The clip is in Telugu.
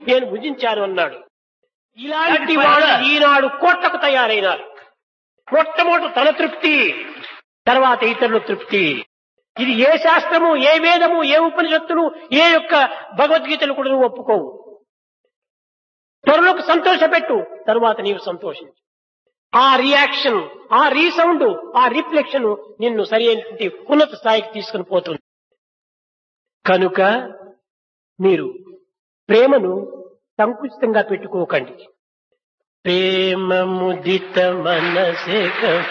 నేను భుజించాను అన్నాడు ఇలాంటి వాడు ఈనాడు కోట్లకు తయారైనారు మొట్టమొదటి తన తృప్తి తర్వాత ఇతరుల తృప్తి ఇది ఏ శాస్త్రము ఏ వేదము ఏ ఉపనిషత్తులు ఏ యొక్క భగవద్గీతలు కూడా నువ్వు ఒప్పుకోవు త్వరలోకి సంతోషపెట్టు తరువాత నీవు సంతోషించు ఆ రియాక్షన్ ఆ రీసౌండ్ ఆ రిఫ్లెక్షన్ నిన్ను సరైనటువంటి ఉన్నత స్థాయికి తీసుకుని పోతుంది కనుక మీరు ప్రేమను సంకుచితంగా పెట్టుకోకండి ప్రేమ ముదిత మనసే